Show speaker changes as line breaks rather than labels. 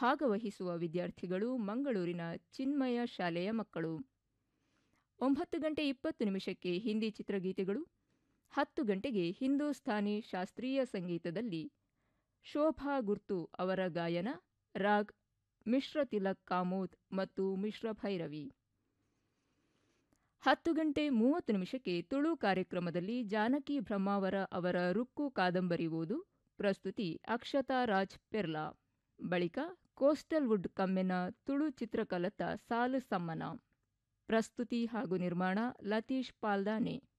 ಭಾಗವಹಿಸುವ ವಿದ್ಯಾರ್ಥಿಗಳು ಮಂಗಳೂರಿನ ಚಿನ್ಮಯ ಶಾಲೆಯ ಮಕ್ಕಳು ಒಂಬತ್ತು ಗಂಟೆ ಇಪ್ಪತ್ತು ನಿಮಿಷಕ್ಕೆ ಹಿಂದಿ ಚಿತ್ರಗೀತೆಗಳು ಹತ್ತು ಗಂಟೆಗೆ ಹಿಂದೂಸ್ಥಾನಿ ಶಾಸ್ತ್ರೀಯ ಸಂಗೀತದಲ್ಲಿ ಶೋಭಾ ಗುರ್ತು ಅವರ ಗಾಯನ ರಾಗ್ ಮಿಶ್ರ ತಿಲಕ್ ಕಾಮೋದ್ ಮತ್ತು ಮಿಶ್ರ ಭೈರವಿ ಹತ್ತು ಗಂಟೆ ಮೂವತ್ತು ನಿಮಿಷಕ್ಕೆ ತುಳು ಕಾರ್ಯಕ್ರಮದಲ್ಲಿ ಜಾನಕಿ ಬ್ರಹ್ಮಾವರ ಅವರ ರುಕ್ಕು ಕಾದಂಬರಿ ಓದು ಪ್ರಸ್ತುತಿ ಅಕ್ಷತಾ ರಾಜ್ ಪೆರ್ಲಾ ಬಳಿಕ ಕೋಸ್ಟಲ್ ವುಡ್ ಕಮ್ಮೆನ ತುಳು ಚಿತ್ರಕಲತ ಸಾಲು ಸಮ್ಮನ ಪ್ರಸ್ತುತಿ ಹಾಗೂ ನಿರ್ಮಾಣ ಲತೀಶ್ ಪಾಲ್ದಾನೆ